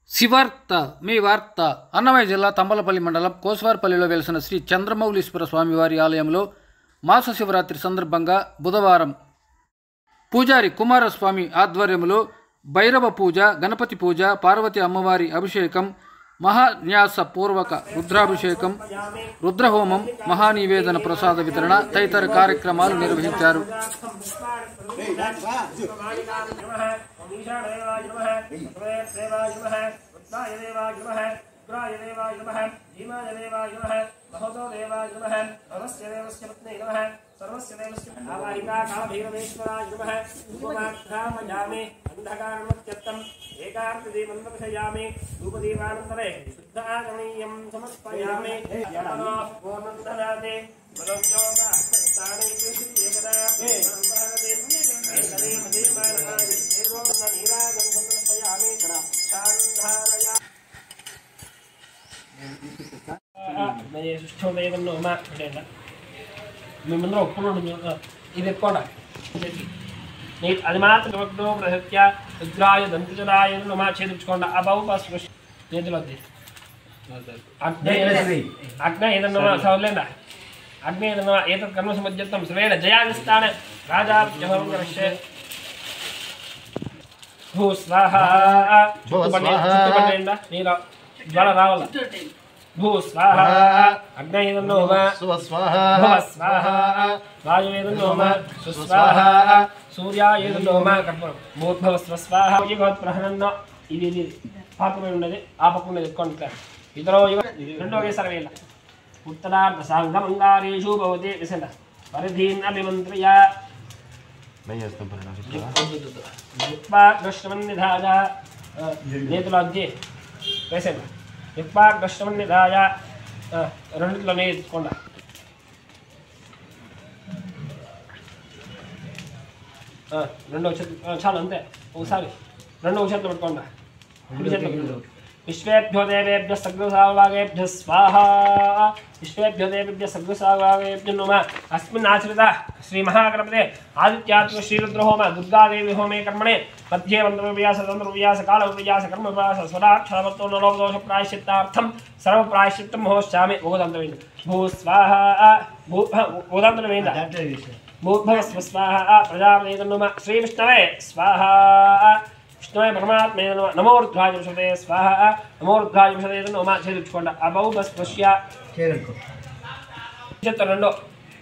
శివార్త మీ వార్త అన్నమయ్య జిల్లా తంబలపల్లి మండలం కోస్వార్పల్లిలో వెలిసిన శ్రీ చంద్రమౌళీశ్వర స్వామివారి ఆలయంలో మాస శివరాత్రి సందర్భంగా బుధవారం పూజారి కుమారస్వామి ఆధ్వర్యంలో భైరవ పూజ గణపతి పూజ పార్వతి అమ్మవారి అభిషేకం మహాన్యాస పూర్వక రుద్రాభిషేకం రుద్రహోమం మహానివేదన ప్రసాద వితరణ తదితర కార్యక్రమాలు నిర్వహించారు ఏకార్తదీపందర్శయామి ధూపదీపానంతరే శుద్ధాగమనీయం సమర్పయామి యమనో పూర్ణం దదాతి బలం యోగ స్థానే ఏకదా భారతే ఏకదే మదేమానః దేవో నీరాగం సమర్పయామి శాంధారయ సుష్ఠోదయం ఉమా అంటే మేమందరం ఒప్పుకుంటు ఇది ఎక్కువ నీ అది మాత్రం ఒకటో ప్రసత్య రుద్రాయ దంతుజరాయ నమ ఛేదించుకోండి ఆ బాబు పాస్ చేతులు వద్ది అగ్న ఏదన్నా సవలేండా అగ్ని ఏదన్నా ఏతత్ కర్మ సముద్యత్తం శ్రేణ జయాదిస్తాన రాజా జహంగరశ్య భూ స్వాహ చుట్టుపట్టేయండి నీరు జ్వర రావాల భూ స్వాహ అగ్న ఏదన్నా భవ స్వాహ వాయువేదన్నోమ సుస్వాహ సూర్యాయేదన్నోమ కర్పూరం భూద్భవ స్వస్వాహ యుగవత్ ప్రహరన్న ఇది ఇది పాపమే ఉన్నది ఆ పక్క ఉన్నది ఎత్తుకోండి ఇక్కడ ఇతరో యుగ రెండో ఒకేసారి వేయాల ఉత్తరార్ధ సాంగమంగారేషు భవతి విసండ పరిధీన్ అభిమంత్రియ యుక్పాగ్రశ్రమన్నిధాయ నేతులు అద్ది వేసండి యుక్పాగ్రశ్రమన్నిధాయ రెండిట్లోనే ఎత్తుకోండి ఆ, రెండో చేతి ఆ, చాలు అంతే ఒకసారి రెండో చేతిలో పెట్టుకోండి కుడి చేతిలో పెట్టుకోండి. విశ్వేభ్యో దేవేభ్య సగ్రసావాగేభ్య స్వాహ విశ్వేభ్యో దేవేభ్య సగ్రసావాగేభ్య నమ అస్మిన్ ఆచరిత శ్రీ మహాగణపతే ఆదిత్యాత్మ శ్రీరుద్రహోమ దుర్గాదేవి హోమే కర్మణే మధ్యే మంత్రవ్యాస తంత్రవ్యాస కాలవ్యాస కర్మవ్యాస స్వరాక్షరమత్తో నలోపదోష ప్రాయశ్చిత్తార్థం సర్వ ప్రాయశ్చిత్తం మహోశ్చామి భూదంతమైంది భూ స్వాహ భూ భూదంతమైందా భూద్భవ స్వాహ ప్రజాపతి నమ శ్రీ విష్ణవే స్వాహ విష్ణవే పరమాత్మే నమ నమోర్ధ్వాయ విషదే స్వాహ నమోర్ధ్వాయ విషదే నమ చేర్చుకోండి అబౌ స్పృశ్య చిత్త రెండు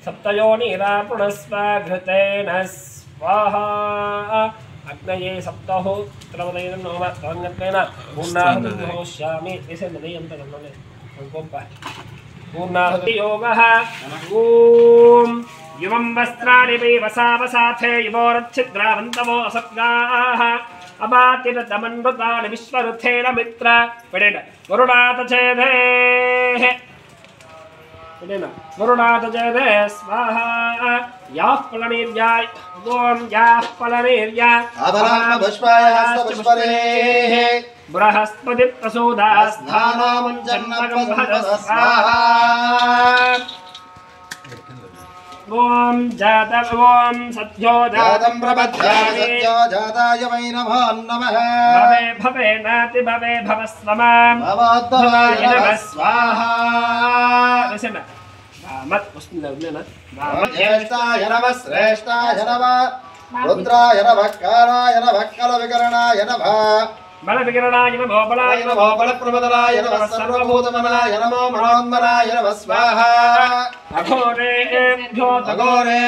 సప్తయోనిరాపుణస్వఘృతేన స్వాహ అగ్నయే సప్తహోత్రవదైన నమ తరంగత్వేన పూర్ణాహుతిశ్యామి వేసేది అంత నన్ను గొప్ప పూర్ణాహుతి యోగ ఓం యువం వస్త్రాణి వై వసావసాథే యువోరచ్ఛిద్రావంతవో అసత్గాః అపాతిరతమన్మృతాని విశ్వరుథేన మిత్ర పెడేట వరుణాత చేధేః పెడేన వరుణాత చేధే స్వాహ యాః ఫలనీర్యాయ ఓం యాః ఫలనీర్యా బృహస్పతి ఓం జాత ఓం సత్యో జాతం భవే భవే నాతి భవే భవ స్వమాం భవాయ నమ స్వాహ లసన మత్ వస్తుందా ఉండేనా జ్యేష్ఠాయ నమ శ్రేష్ఠాయ నమ రుద్రాయ నమ కారాయ నమ కల వికరణాయ నమ బల వికరణాయ నమో బలాయ నమో నమో బలప్రమదలాయ నమ సర్వభూతమనాయ నమో మనోన్మనాయ నమ స్వాహ అఘోరేభ్యో తగో అఘోరే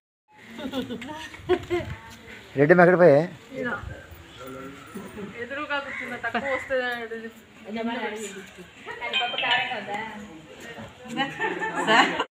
రెడ్డి ఎక్కడికి పోయి ఎదురుగా కూర్చున్న తక్కువ వస్తుంది